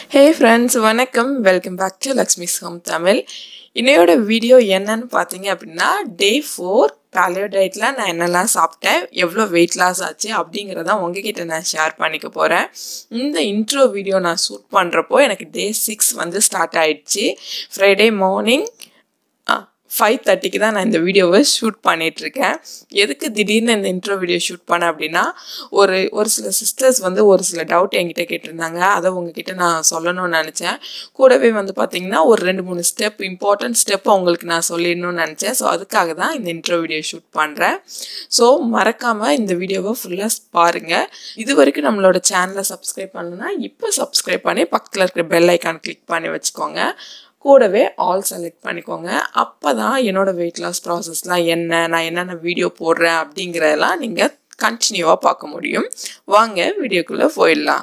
ஹே friends வணக்கம் welcome back to Lakshmi's home Tamil இன்னையோட video என்னன்னு பார்த்தீங்க அப்படின்னா டே ஃபோர் பேலியோ டயட்டில் நான் என்னெல்லாம் சாப்பிட்டேன் எவ்வளோ வெயிட் லாஸ் ஆச்சு அப்படிங்கிறத உங்ககிட்ட நான் ஷேர் பண்ணிக்க போகிறேன் இந்த இன்ட்ரோ வீடியோ நான் ஷூட் பண்ணுறப்போ எனக்கு டே சிக்ஸ் வந்து ஸ்டார்ட் ஆயிடுச்சு ஃப்ரைடே மார்னிங் ஃபைவ் தேர்ட்டிக்கு தான் நான் இந்த வீடியோவை ஷூட் பண்ணிகிட்ருக்கேன் எதுக்கு திடீர்னு இந்த இன்ட்ரோ வீடியோ ஷூட் பண்ணேன் அப்படின்னா ஒரு ஒரு சில சிஸ்டர்ஸ் வந்து ஒரு சில டவுட் என்கிட்ட கேட்டிருந்தாங்க அதை உங்ககிட்ட நான் சொல்லணும்னு நினச்சேன் கூடவே வந்து பார்த்திங்கன்னா ஒரு ரெண்டு மூணு ஸ்டெப் இம்பார்ட்டன்ட் ஸ்டெப் உங்களுக்கு நான் சொல்லிடணும்னு நினச்சேன் ஸோ அதுக்காக தான் இந்த இன்ட்ரோ வீடியோ ஷூட் பண்ணுறேன் ஸோ மறக்காமல் இந்த வீடியோவை ஃபுல்லாக பாருங்கள் இது வரைக்கும் நம்மளோட சேனலை சப்ஸ்கிரைப் பண்ணணும்னா இப்போ சப்ஸ்கிரைப் பண்ணி பக்கத்தில் இருக்கிற பெல் ஐக்கான் கிளிக் பண்ணி வச்சுக்கோங்க கூடவே ஆல் செலக்ட் பண்ணிக்கோங்க அப்போ தான் என்னோடய வெயிட் லாஸ் ப்ராசஸ்லாம் என்ன நான் என்னென்ன வீடியோ போடுறேன் அப்படிங்கிறதெல்லாம் நீங்கள் கண்டினியூவாக பார்க்க முடியும் வாங்க வீடியோக்குள்ளே போயிடலாம்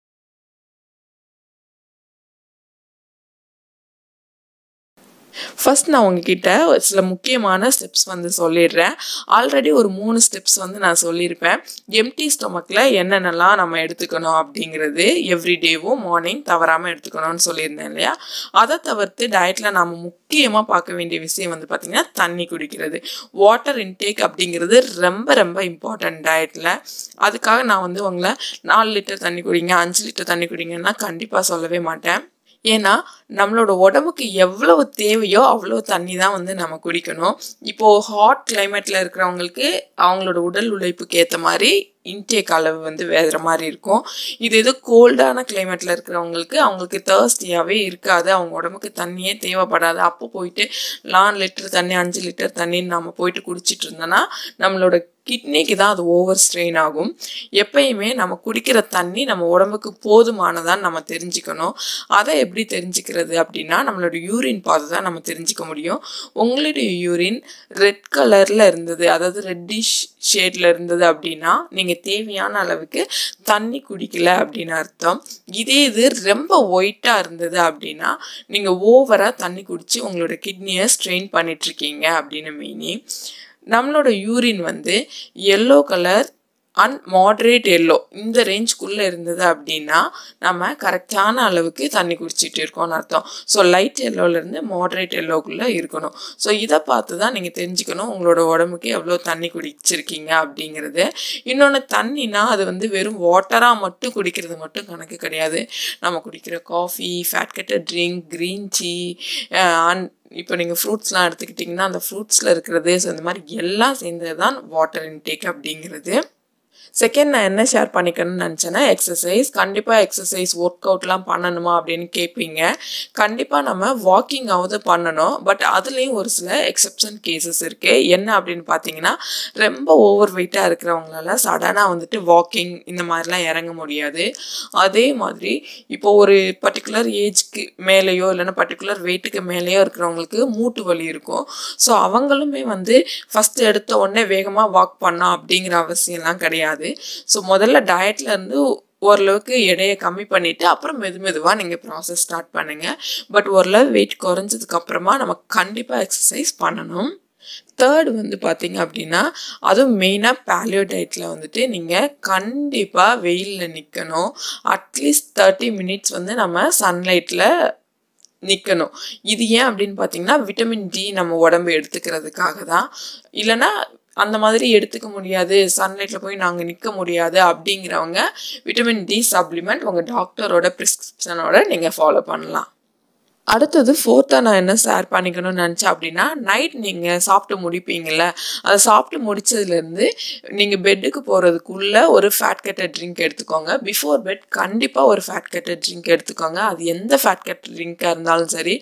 ஃபஸ்ட் நான் உங்ககிட்ட சில முக்கியமான ஸ்டெப்ஸ் வந்து சொல்லிடுறேன் ஆல்ரெடி ஒரு மூணு ஸ்டெப்ஸ் வந்து நான் சொல்லியிருப்பேன் எம்டி ஸ்டொமக்கில் என்னென்னலாம் நம்ம எடுத்துக்கணும் அப்படிங்கிறது எவ்ரிடேவும் மார்னிங் தவறாமல் எடுத்துக்கணும்னு சொல்லியிருந்தேன் இல்லையா அதை தவிர்த்து டயட்டில் நம்ம முக்கியமாக பார்க்க வேண்டிய விஷயம் வந்து பார்த்திங்கன்னா தண்ணி குடிக்கிறது வாட்டர் இன்டேக் அப்படிங்கிறது ரொம்ப ரொம்ப இம்பார்ட்டன்ட் டயட்டில் அதுக்காக நான் வந்து உங்களை நாலு லிட்டர் தண்ணி குடிங்க அஞ்சு லிட்டர் தண்ணி குடிங்கன்னா கண்டிப்பாக சொல்லவே மாட்டேன் ஏன்னா நம்மளோட உடம்புக்கு எவ்வளவு தேவையோ அவ்வளோ தண்ணி தான் வந்து நம்ம குடிக்கணும் இப்போது ஹாட் கிளைமேட்டில் இருக்கிறவங்களுக்கு அவங்களோட உடல் உழைப்புக்கு ஏற்ற மாதிரி இன்டேக் அளவு வந்து வேற மாதிரி இருக்கும் இது எது கோல்டான கிளைமேட்டில் இருக்கிறவங்களுக்கு அவங்களுக்கு தேர்ஸ்டியாகவே இருக்காது அவங்க உடம்புக்கு தண்ணியே தேவைப்படாது அப்போ போயிட்டு நாலு லிட்டர் தண்ணி அஞ்சு லிட்டர் தண்ணின்னு நம்ம போயிட்டு குடிச்சிட்டு இருந்தோன்னா நம்மளோட கிட்னிக்கு தான் அது ஓவர் ஸ்ட்ரெயின் ஆகும் எப்பயுமே நம்ம குடிக்கிற தண்ணி நம்ம உடம்புக்கு போதுமானதான்னு நம்ம தெரிஞ்சுக்கணும் அதை எப்படி தெரிஞ்சுக்கிறது அப்படின்னா நம்மளோட யூரின் பார்த்து தான் நம்ம தெரிஞ்சுக்க முடியும் உங்களுடைய யூரின் ரெட் கலரில் இருந்தது அதாவது ரெட்டிஷ் ஷேடில் இருந்தது அப்படின்னா நீங்கள் தேவையான அளவுக்கு தண்ணி குடிக்கல அப்படின்னு அர்த்தம் இதே இது ரொம்ப ஒயிட்டாக இருந்தது அப்படின்னா நீங்கள் ஓவராக தண்ணி குடித்து உங்களோட கிட்னியை ஸ்ட்ரெயின் பண்ணிகிட்ருக்கீங்க அப்படின்னு மீனிங் நம்மளோட யூரின் வந்து yellow colour and moderate yellow இந்த ரேஞ்சுக்குள்ளே இருந்தது அப்படின்னா நம்ம கரெக்டான அளவுக்கு தண்ணி குடிச்சிட்டு இருக்கோம்னு அர்த்தம் ஸோ லைட் எல்லோலேருந்து மாட்ரேட் எல்லோக்குள்ளே இருக்கணும் ஸோ இதை பார்த்து தான் நீங்கள் தெரிஞ்சுக்கணும் உங்களோட உடம்புக்கு எவ்வளோ தண்ணி குடிச்சிருக்கீங்க அப்படிங்கிறது இன்னொன்று தண்ணினா அது வந்து வெறும் வாட்டராக மட்டும் குடிக்கிறது மட்டும் கணக்கு கிடையாது நம்ம குடிக்கிற coffee fat cutter drink green tea and இப்போ நீங்கள் ஃப்ரூட்ஸ்லாம் எடுத்துக்கிட்டிங்கன்னா அந்த ஃப்ரூட்ஸில் இருக்கிறது ஸோ இந்த மாதிரி எல்லாம் சேர்ந்தது தான் வாட்டர் இன்டேக் அப்படிங்கிறது செகண்ட் நான் என்ன ஷேர் பண்ணிக்கணும்னு நினச்சேன்னா எக்ஸசைஸ் கண்டிப்பாக எக்ஸசைஸ் ஒர்க் அவுட்லாம் பண்ணணுமா அப்படின்னு கேட்பீங்க கண்டிப்பாக நம்ம வாக்கிங்காவது பண்ணணும் பட் அதுலேயும் ஒரு சில எக்ஸப்ஷன் கேசஸ் இருக்குது என்ன அப்படின்னு பார்த்தீங்கன்னா ரொம்ப ஓவர் வெயிட்டாக இருக்கிறவங்களால சடனாக வந்துட்டு வாக்கிங் இந்த மாதிரிலாம் இறங்க முடியாது அதே மாதிரி இப்போ ஒரு பர்டிகுலர் ஏஜ்க்கு மேலேயோ இல்லைன்னா பர்டிகுலர் வெயிட்டுக்கு மேலேயோ இருக்கிறவங்களுக்கு மூட்டு வலி இருக்கும் ஸோ அவங்களுமே வந்து ஃபஸ்ட்டு எடுத்த உடனே வேகமாக வாக் பண்ணோம் அப்படிங்கிற அவசியம்லாம் கிடையாது ஸோ முதல்ல டயட்ல இருந்து ஓரளவுக்கு எடையை கம்மி பண்ணிவிட்டு அப்புறம் மெது மெதுவாக நீங்கள் ப்ராசஸ் ஸ்டார்ட் பண்ணுங்கள் பட் ஓரளவு வெயிட் குறைஞ்சதுக்கு அப்புறமா நம்ம கண்டிப்பாக எக்ஸசைஸ் பண்ணணும் தேர்ட் வந்து பார்த்தீங்க அப்படின்னா அதுவும் மெயினாக பேலியோ டயட்டில் வந்துட்டு நீங்கள் கண்டிப்பாக வெயிலில் நிற்கணும் அட்லீஸ்ட் தேர்ட்டி மினிட்ஸ் வந்து நம்ம சன்லைட்டில் நிற்கணும் இது ஏன் அப்படின்னு பார்த்தீங்கன்னா விட்டமின் டி நம்ம உடம்பு எடுத்துக்கிறதுக்காக தான் இல்லைன்னா அந்த மாதிரி எடுத்துக்க முடியாது சன்லைட்டில் போய் நாங்கள் நிற்க முடியாது அப்படிங்கிறவங்க விட்டமின் டி சப்ளிமெண்ட் உங்கள் டாக்டரோட ப்ரிஸ்கிரிப்ஷனோட நீங்கள் ஃபாலோ பண்ணலாம் அடுத்தது ஃபோர்த்தாக நான் என்ன ஷேர் பண்ணிக்கணும்னு நினச்சேன் அப்படின்னா நைட் நீங்கள் சாப்பிட்டு முடிப்பீங்கள்ல அதை சாப்பிட்டு முடிச்சதுலேருந்து நீங்கள் பெட்டுக்கு போகிறதுக்குள்ளே ஒரு ஃபேட் கட்டர் ட்ரிங்க் எடுத்துக்கோங்க பிஃபோர் பெட் கண்டிப்பாக ஒரு ஃபேட் கட்டர் ட்ரிங்க் எடுத்துக்கோங்க அது எந்த ஃபேட் கட்டர் ட்ரிங்காக இருந்தாலும் சரி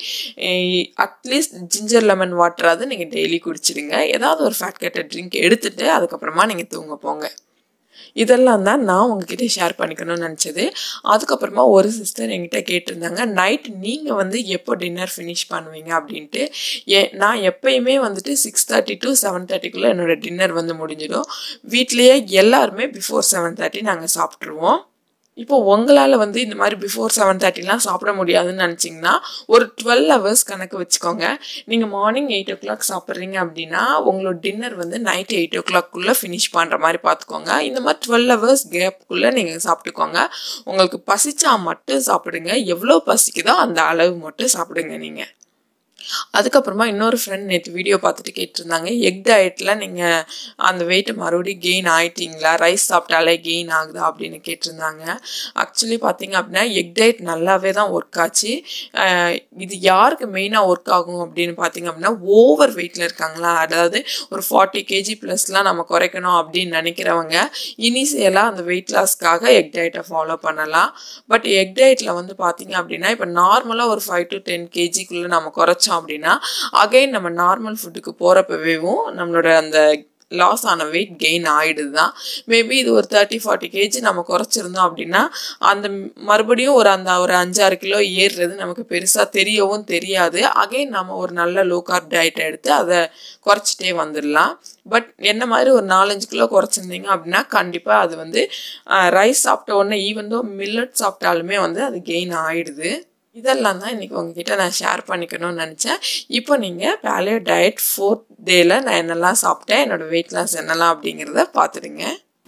அட்லீஸ்ட் ஜிஞ்சர் லெமன் வாட்டராவது நீங்கள் டெய்லி குடிச்சிடுங்க ஏதாவது ஒரு ஃபேட் கட்டர் ட்ரிங்க் எடுத்துகிட்டு அதுக்கப்புறமா நீங்கள் தூங்க போங்க இதெல்லாம் தான் நான் உங்ககிட்ட ஷேர் பண்ணிக்கணும்னு நினச்சது அதுக்கப்புறமா ஒரு சிஸ்டர் என்கிட்ட கேட்டிருந்தாங்க நைட் நீங்கள் வந்து எப்போ டின்னர் ஃபினிஷ் பண்ணுவீங்க அப்படின்ட்டு ஏ நான் எப்பயுமே வந்துட்டு சிக்ஸ் தேர்ட்டி டு செவன் தேர்ட்டிக்குள்ளே என்னோடய டின்னர் வந்து முடிஞ்சிடும் வீட்லேயே எல்லாருமே பிஃபோர் செவன் தேர்ட்டி நாங்கள் சாப்பிட்ருவோம் இப்போ உங்களால் வந்து இந்த மாதிரி பிஃபோர் செவன் தேர்ட்டிலாம் சாப்பிட முடியாதுன்னு நினச்சிங்கன்னா ஒரு டுவெல் ஹவர்ஸ் கணக்கு வச்சுக்கோங்க நீங்கள் மார்னிங் எயிட் ஓ கிளாக் சாப்பிட்றீங்க அப்படின்னா உங்களோட டின்னர் வந்து நைட் எயிட் ஓ கிளாக்குள்ளே ஃபினிஷ் பண்ணுற மாதிரி பார்த்துக்கோங்க இந்த மாதிரி டுவெல் ஹவர்ஸ் கேப்புக்குள்ளே நீங்கள் சாப்பிட்டுக்கோங்க உங்களுக்கு பசிச்சா மட்டும் சாப்பிடுங்க எவ்வளோ பசிக்குதோ அந்த அளவு மட்டும் சாப்பிடுங்க நீங்கள் அதுக்கப்புறமா இன்னொரு ஃப்ரெண்ட் நேற்று வீடியோ பார்த்துட்டு கேட்டிருந்தாங்க எக் டயட்டில் நீங்கள் அந்த வெயிட்டை மறுபடியும் கெயின் ஆயிட்டீங்களா ரைஸ் சாப்பிட்டாலே கெயின் ஆகுதா அப்படின்னு கேட்டிருந்தாங்க ஆக்சுவலி பார்த்தீங்க அப்படின்னா எக் டயட் நல்லாவே தான் ஒர்க் ஆச்சு அஹ் இது யாருக்கு மெயினாக ஒர்க் ஆகும் அப்படின்னு பார்த்தீங்க அப்படின்னா ஓவர் வெயிட்டில் இருக்காங்களா அதாவது ஒரு ஃபார்ட்டி கேஜி ப்ளஸ்லாம் நம்ம குறைக்கணும் அப்படின்னு நினைக்கிறவங்க இனிஷியலாக அந்த வெயிட் லாஸ்க்காக எக் டயட்டை ஃபாலோ பண்ணலாம் பட் எக் டயட்டில் வந்து பார்த்தீங்க அப்படின்னா இப்போ நார்மலாக ஒரு ஃபைவ் டு டென் கேஜிக்குள்ளே நம்ம குறைச்சோம் அப்படின்னா அகைன் நம்ம நார்மல் ஃபுட்டுக்கு போகிறப்பவேவும் நம்மளோட அந்த லாஸ் ஆன வெயிட் கெயின் ஆகிடுது தான் மேபி இது ஒரு தேர்ட்டி ஃபார்ட்டி கேஜி நம்ம குறைச்சிருந்தோம் அப்படின்னா அந்த மறுபடியும் ஒரு அந்த ஒரு அஞ்சாறு கிலோ ஏறுறது நமக்கு பெருசாக தெரியவும் தெரியாது அகைன் நம்ம ஒரு நல்ல லோ கார்ப் டயட் எடுத்து அதை குறைச்சிட்டே வந்துடலாம் பட் என்ன மாதிரி ஒரு நாலஞ்சு கிலோ குறைச்சிருந்தீங்க அப்படின்னா கண்டிப்பாக அது வந்து ரைஸ் சாப்பிட்ட உடனே ஈவன் தோ மில்லட் சாப்பிட்டாலுமே வந்து அது கெயின் ஆகிடுது இதெல்லாம் தான் இன்றைக்கி உங்ககிட்ட நான் ஷேர் பண்ணிக்கணும்னு நினச்சேன் இப்போ நீங்கள் பேலியோ டயட் ஃபோர்த் டேயில் நான் என்னெல்லாம் சாப்பிட்டேன் என்னோடய வெயிட் லாஸ் என்னெல்லாம் அப்படிங்கிறத பார்த்துடுங்க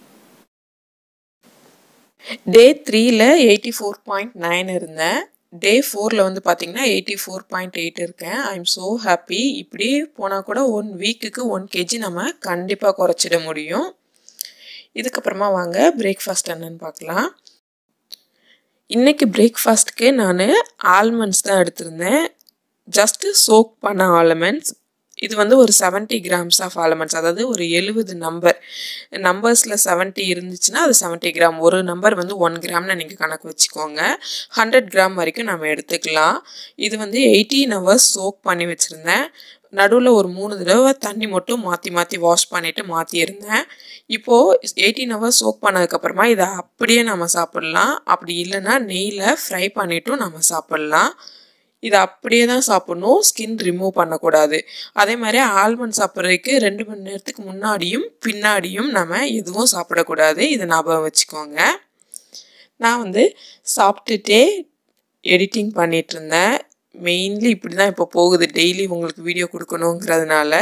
டே த்ரீல எயிட்டி ஃபோர் பாயிண்ட் நைன் இருந்தேன் டே ஃபோரில் வந்து பார்த்தீங்கன்னா எயிட்டி ஃபோர் பாயிண்ட் எயிட் இருக்கேன் ஐ எம் ஸோ ஹாப்பி இப்படி போனால் கூட ஒன் வீக்குக்கு ஒன் கேஜி நம்ம கண்டிப்பாக குறைச்சிட முடியும் இதுக்கப்புறமா வாங்க பிரேக்ஃபாஸ்ட் என்னன்னு பார்க்கலாம் இன்றைக்கி பிரேக்ஃபாஸ்ட்டுக்கு நான் ஆல்மண்ட்ஸ் தான் எடுத்திருந்தேன் ஜஸ்ட்டு சோக் பண்ண ஆல்மண்ட்ஸ் இது வந்து ஒரு செவன்ட்டி கிராம்ஸ் ஆஃப் ஆல்மண்ட்ஸ் அதாவது ஒரு எழுபது நம்பர் நம்பர்ஸில் செவன்ட்டி இருந்துச்சுன்னா அது செவன்ட்டி கிராம் ஒரு நம்பர் வந்து ஒன் கிராம்னு நீங்கள் கணக்கு வச்சுக்கோங்க ஹண்ட்ரட் கிராம் வரைக்கும் நம்ம எடுத்துக்கலாம் இது வந்து எயிட்டீன் ஹவர்ஸ் சோக் பண்ணி வச்சுருந்தேன் நடுவில் ஒரு மூணு தடவை தண்ணி மட்டும் மாற்றி மாற்றி வாஷ் பண்ணிவிட்டு மாற்றியிருந்தேன் இப்போது எயிட்டீன் ஹவர்ஸ் சோக் பண்ணதுக்கப்புறமா இதை அப்படியே நம்ம சாப்பிட்லாம் அப்படி இல்லைன்னா நெய்யில் ஃப்ரை பண்ணிவிட்டும் நம்ம சாப்பிட்லாம் இதை அப்படியே தான் சாப்பிட்ணும் ஸ்கின் ரிமூவ் பண்ணக்கூடாது அதே மாதிரி ஆல்மண்ட் சாப்பிட்றதுக்கு ரெண்டு மணி நேரத்துக்கு முன்னாடியும் பின்னாடியும் நம்ம எதுவும் சாப்பிடக்கூடாது இதை ஞாபகம் வச்சுக்கோங்க நான் வந்து சாப்பிட்டுட்டே எடிட்டிங் பண்ணிகிட்டு இருந்தேன் மெயின்லி இப்படி தான் இப்போ போகுது டெய்லி உங்களுக்கு வீடியோ கொடுக்கணுங்கிறதுனால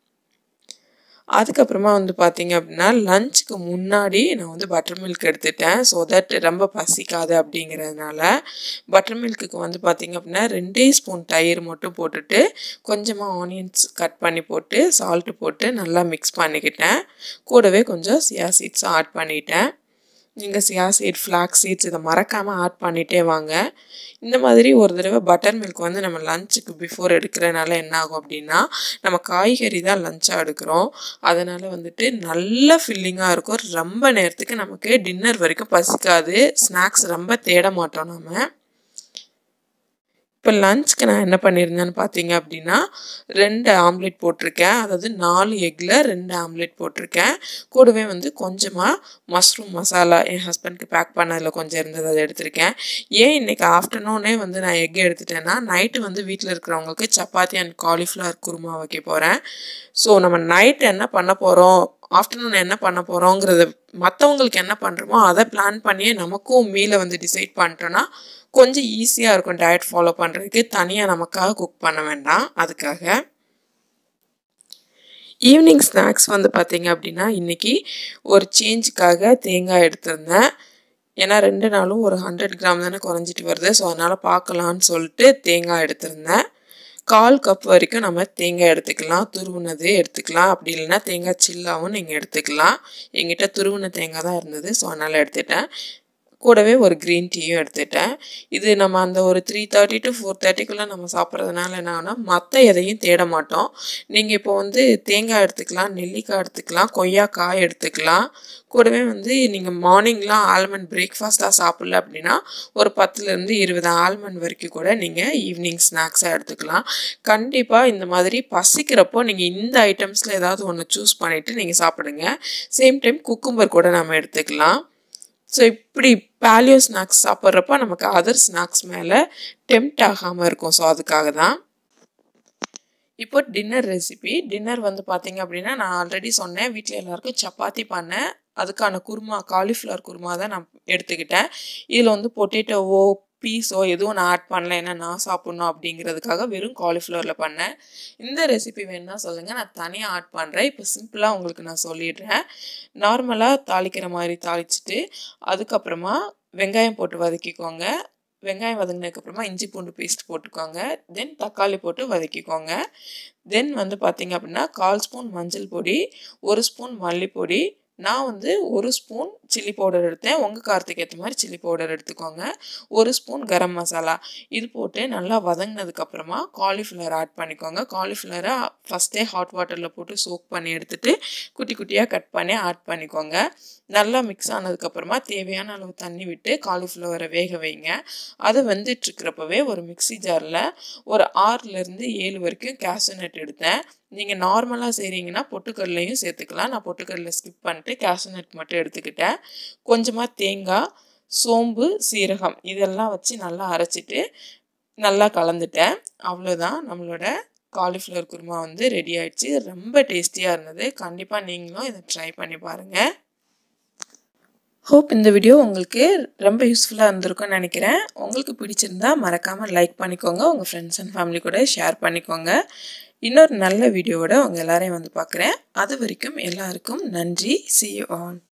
அதுக்கப்புறமா வந்து பார்த்தீங்க அப்படின்னா லஞ்சுக்கு முன்னாடி நான் வந்து பட்டர் மில்க் எடுத்துட்டேன் ஸோ தட் ரொம்ப பசிக்காது அப்படிங்கிறதுனால பட்டர் மில்க்குக்கு வந்து பார்த்தீங்க அப்படின்னா ரெண்டே ஸ்பூன் தயிர் மட்டும் போட்டுட்டு கொஞ்சமாக ஆனியன்ஸ் கட் பண்ணி போட்டு சால்ட்டு போட்டு நல்லா மிக்ஸ் பண்ணிக்கிட்டேன் கூடவே கொஞ்சம் சியா சீட்ஸும் ஆட் பண்ணிட்டேன் நீங்கள் சியா சீட் ஃப்ளாக் சீட்ஸ் இதை மறக்காமல் ஆட் பண்ணிகிட்டே வாங்க இந்த மாதிரி ஒரு தடவை பட்டர் மில்க் வந்து நம்ம லஞ்சுக்கு பிஃபோர் எடுக்கிறனால என்ன ஆகும் அப்படின்னா நம்ம காய்கறி தான் லஞ்சாக எடுக்கிறோம் அதனால் வந்துட்டு நல்ல ஃபில்லிங்காக இருக்கும் ரொம்ப நேரத்துக்கு நமக்கு டின்னர் வரைக்கும் பசிக்காது ஸ்நாக்ஸ் ரொம்ப தேட மாட்டோம் நம்ம இப்போ லஞ்சுக்கு நான் என்ன பண்ணியிருந்தேன்னு பார்த்தீங்க அப்படின்னா ரெண்டு ஆம்லெட் போட்டிருக்கேன் அதாவது நாலு எக்கில் ரெண்டு ஆம்லெட் போட்டிருக்கேன் கூடவே வந்து கொஞ்சமாக மஷ்ரூம் மசாலா என் ஹஸ்பண்ட்க்கு பேக் பண்ணதில் கொஞ்சம் இருந்தது அதை எடுத்திருக்கேன் ஏன் இன்றைக்கி ஆஃப்டர்நூனே வந்து நான் எக் எடுத்துட்டேன்னா நைட்டு வந்து வீட்டில் இருக்கிறவங்களுக்கு சப்பாத்தி அண்ட் காலிஃப்ளவர் குருமா வைக்க போகிறேன் ஸோ நம்ம நைட் என்ன பண்ண போகிறோம் ஆஃப்டர்நூன் என்ன பண்ண போகிறோங்கிறத மற்றவங்களுக்கு என்ன பண்ணுறோமோ அதை பிளான் பண்ணியே நமக்கும் மீலை வந்து டிசைட் பண்ணிட்டோன்னா கொஞ்சம் ஈஸியாக இருக்கும் டயட் ஃபாலோ பண்ணுறதுக்கு தனியாக நமக்காக குக் பண்ண வேண்டாம் அதுக்காக ஈவினிங் ஸ்நாக்ஸ் வந்து பார்த்தீங்க அப்படின்னா இன்றைக்கி ஒரு சேஞ்சுக்காக தேங்காய் எடுத்திருந்தேன் ஏன்னா ரெண்டு நாளும் ஒரு ஹண்ட்ரட் கிராம் தானே குறைஞ்சிட்டு வருது ஸோ அதனால் பார்க்கலான்னு சொல்லிட்டு தேங்காய் எடுத்திருந்தேன் கால் கப் வரைக்கும் நம்ம தேங்காய் எடுத்துக்கலாம் துருவுனது எடுத்துக்கலாம் அப்படி இல்லைன்னா தேங்காய் சில்லாவும் நீங்கள் எடுத்துக்கலாம் எங்கிட்ட துருவுன தேங்காய் தான் இருந்தது ஸோ அதனால் எடுத்துட்டேன் கூடவே ஒரு க்ரீன் டீயும் எடுத்துட்டேன் இது நம்ம அந்த ஒரு த்ரீ தேர்ட்டி டு ஃபோர் தேர்ட்டிக்குள்ளே நம்ம சாப்பிட்றதுனால என்ன ஆகுனா மற்ற எதையும் தேட மாட்டோம் நீங்கள் இப்போ வந்து தேங்காய் எடுத்துக்கலாம் நெல்லிக்காய் எடுத்துக்கலாம் கொய்யாக்காய் எடுத்துக்கலாம் கூடவே வந்து நீங்கள் மார்னிங்லாம் ஆல்மண்ட் பிரேக்ஃபாஸ்ட்டாக சாப்பிடல அப்படின்னா ஒரு பத்துலேருந்து இருபது ஆல்மண்ட் வரைக்கும் கூட நீங்கள் ஈவினிங் ஸ்நாக்ஸாக எடுத்துக்கலாம் கண்டிப்பாக இந்த மாதிரி பசிக்கிறப்போ நீங்கள் இந்த ஐட்டம்ஸில் ஏதாவது ஒன்று சூஸ் பண்ணிவிட்டு நீங்கள் சாப்பிடுங்க சேம் டைம் குக்கும்பர் கூட நம்ம எடுத்துக்கலாம் ஸோ இப்படி பேலியோ ஸ்நாக்ஸ் சாப்பிட்றப்ப நமக்கு அதர் ஸ்நாக்ஸ் மேலே டெம்ட் ஆகாமல் இருக்கும் ஸோ அதுக்காக தான் இப்போ டின்னர் ரெசிபி டின்னர் வந்து பார்த்தீங்க அப்படின்னா நான் ஆல்ரெடி சொன்னேன் வீட்டில் எல்லாருக்கும் சப்பாத்தி பண்ணேன் அதுக்கான குருமா காலிஃப்ளவர் குருமா தான் நான் எடுத்துக்கிட்டேன் இதில் வந்து பொட்டேட்டோவோ பீஸோ எதுவும் நான் ஆட் பண்ணல ஏன்னா நான் சாப்பிட்ணும் அப்படிங்கிறதுக்காக வெறும் காலிஃப்ளவரில் பண்ணேன் இந்த ரெசிபி வேணும்னா சொல்லுங்கள் நான் தனியாக ஆட் பண்ணுறேன் இப்போ சிம்பிளாக உங்களுக்கு நான் சொல்லிடுறேன் நார்மலாக தாளிக்கிற மாதிரி தாளிச்சிட்டு அதுக்கப்புறமா வெங்காயம் போட்டு வதக்கிக்கோங்க வெங்காயம் வதங்கினதுக்கப்புறமா இஞ்சி பூண்டு பேஸ்ட் போட்டுக்கோங்க தென் தக்காளி போட்டு வதக்கிக்கோங்க தென் வந்து பார்த்திங்க அப்படின்னா கால் ஸ்பூன் மஞ்சள் பொடி ஒரு ஸ்பூன் மல்லிப்பொடி நான் வந்து ஒரு ஸ்பூன் சில்லி பவுடர் எடுத்தேன் உங்கள் காரத்துக்கு ஏற்ற மாதிரி சில்லி பவுடர் எடுத்துக்கோங்க ஒரு ஸ்பூன் கரம் மசாலா இது போட்டு நல்லா வதங்கினதுக்கப்புறமா காலிஃப்ளவர் ஆட் பண்ணிக்கோங்க காலிஃப்ளவரை ஃபஸ்ட்டே ஹாட் வாட்டரில் போட்டு சோக் பண்ணி எடுத்துகிட்டு குட்டி குட்டியாக கட் பண்ணி ஆட் பண்ணிக்கோங்க நல்லா மிக்ஸ் ஆனதுக்கப்புறமா தேவையான அளவு தண்ணி விட்டு காலிஃப்ளவரை வேக வைங்க அது வெந்துட்டுருக்கிறப்பவே ஒரு மிக்சி ஜாரில் ஒரு ஆறுலேருந்து ஏழு வரைக்கும் கேஷு நட் எடுத்தேன் நீங்கள் நார்மலாக செய்கிறீங்கன்னா பொட்டுக்கடலையும் சேர்த்துக்கலாம் நான் பொட்டுக்கடலை ஸ்கிப் பண்ணிட்டு கேஷு நட் மட்டும் எடுத்துக்கிட்டேன் கொஞ்சமாக தேங்காய் சோம்பு சீரகம் இதெல்லாம் வச்சு நல்லா அரைச்சிட்டு நல்லா கலந்துட்டேன் அவ்வளோதான் நம்மளோட காலிஃப்ளவர் குருமா வந்து ரெடி ஆயிடுச்சு ரொம்ப டேஸ்டியாக இருந்தது கண்டிப்பாக நீங்களும் இதை ட்ரை பண்ணி பாருங்கள் ஹோப் இந்த வீடியோ உங்களுக்கு ரொம்ப யூஸ்ஃபுல்லாக இருந்திருக்கும்னு நினைக்கிறேன் உங்களுக்கு பிடிச்சிருந்தா மறக்காமல் லைக் பண்ணிக்கோங்க உங்கள் ஃப்ரெண்ட்ஸ் அண்ட் ஃபேமிலி கூட ஷேர் பண்ணிக்கோங்க இன்னொரு நல்ல வீடியோவோட உங்கள் எல்லாரையும் வந்து பார்க்குறேன் அது வரைக்கும் எல்லாருக்கும் நன்றி சி யூ ஆன்